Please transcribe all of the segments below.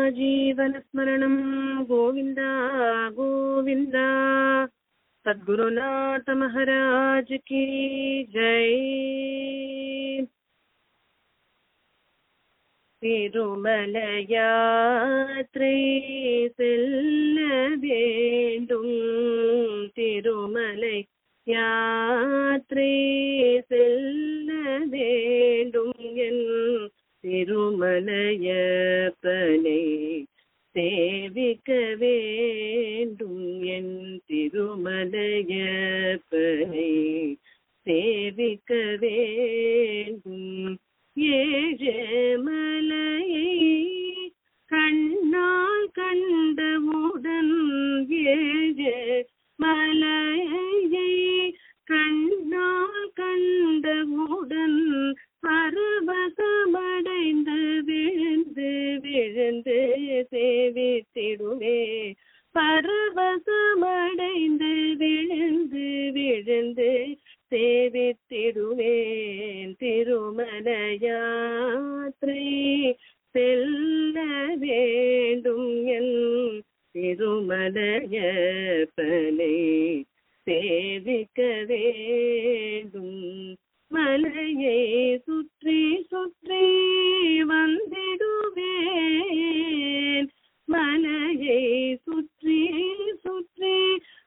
जीवनस्मरणं गोविन्द गोविन्द सद्गुरुनाथ महाराज की जय திருமலையாத்திரை செல்ல வேண்டும் திருமலை யாத்திரை செல்ல வேண்டும் என் திருமலையப்பனை சேவிக்க வேண்டும் என் திருமலையப்பனை சேவிக்க வேண்டும் ஏழமலையை கண்ணால் கண்டவுடன் ஏழ மலையை கண்ணால் கண்டவுடன் பரவசமடைந்து விழுந்து விழுந்து சேவித்திடுவே பரவசமடைந்து விழுந்து விழுந்து சேவித்திடுவேன் திருமல யாத்திரை செல்ல வேண்டும் என் திருமலையப்பனை சேவிக்க வேண்டும் மலையை சுற்றி சுற்றி வந்திடுவேன் மலையை சுற்றி சுற்றி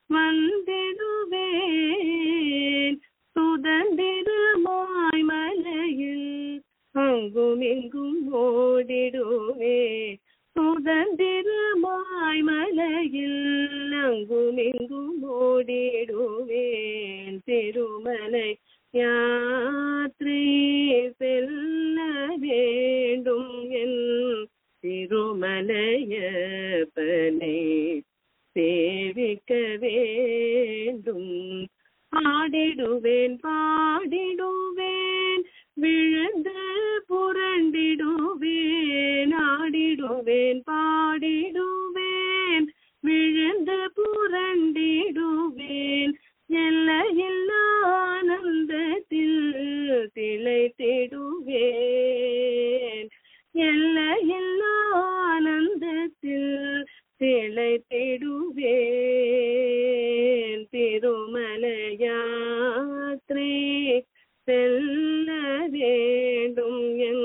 வந்திடுவேன் சுதந்திரமாய் மலையில் அங்கும் இங்கும் ஓடிடுவேன் சுதந்திரமாய் மலையில் அங்கும் இங்கும் ஓடிடுவேன் திருமலை யாத்திரை செல்ல வேண்டும் என் திருமலையப்பனை சேவிக்க வேண்டும் ஆடிடுவேன் பாடிடுவேன் விழுந்து புரண்டிடுவேன் ஆடிடுவேன் பாடிடுவேன் விழுந்து புரண்டிடுவேன் எல்லையில்லா ஆனந்தத்தில் திளைத்திடுவேன் எல்லையில்லா ஆனந்தத்தில் திளைத்திடுவேன் திருமலை யாத்திரை செல்ல வேண்டும் என்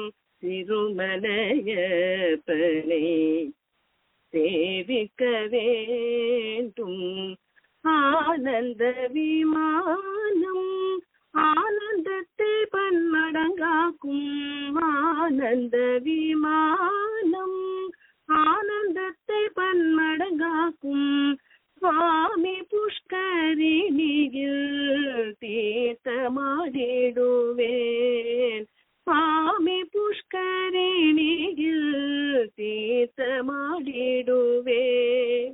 திருமலையப்பனை சேவிக்க வேண்டும் ஆனந்த விமானம் ஆனந்தத்தை பன்மடங்காக்கும் ஆனந்த விமானம் ஆனந்தத்தை பன்மடங்காக்கும் சுவாமி புஷ்கரிணியில் தீர்த்தமாடிடுவேன் சுவாமி புஷ்கரிணியில் தீர்த்தமாடிடுவேன்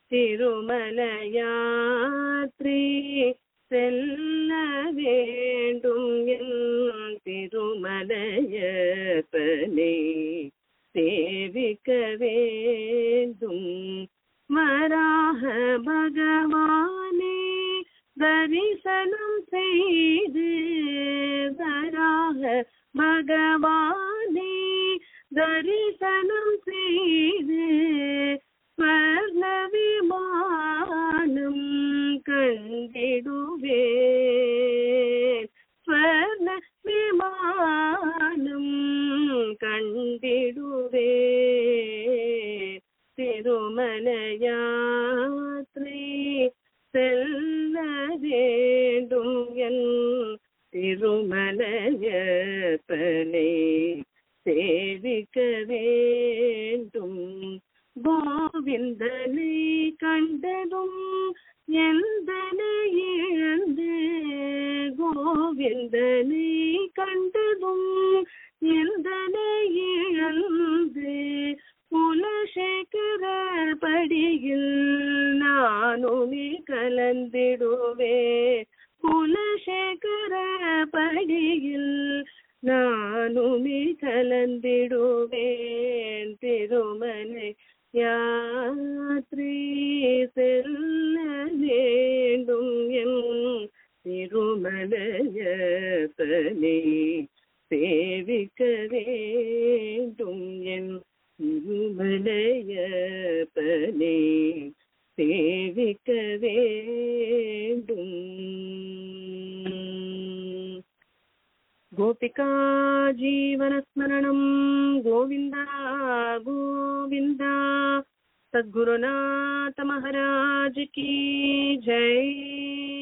திருமலையாத்ரி செல்ல வேண்டும் என் திருமலையப்பனை சேவிக்க வேண்டும் வராக பகவானே தரிசனம் செய்து வராக பகவானே தரிசனம் செய்து ஸ்வர்ண விமானம் கண்டிடுவேன் ஸ்வர்ண விமானம் கண்டிடுவேன் திருமலையாத்ரி செல்ல வேண்டும் என் திருமலையப்பனை சேவிக்க வேண்டும் கோவிந்தனை கண்டதும் எந்தனை இழந்து கோவிந்தனை கண்டதும் எந்தனை இழந்து குலசேகர படியில் நானுமே கலந்திடுவே குலசேகர படியில் நானுமே கலந்திடுவேன் திருமலை யாத்ரி செல்ல வேண்டும் என் திருமலையப்பனை சேவிக்க வேண்டும் என் திருமலையப்பனே சேவிக்க வேண்டும் गोपिका जीवनस्मरणं गोविन्द गोविन्द सद्गुरुनाथ महाराज की जय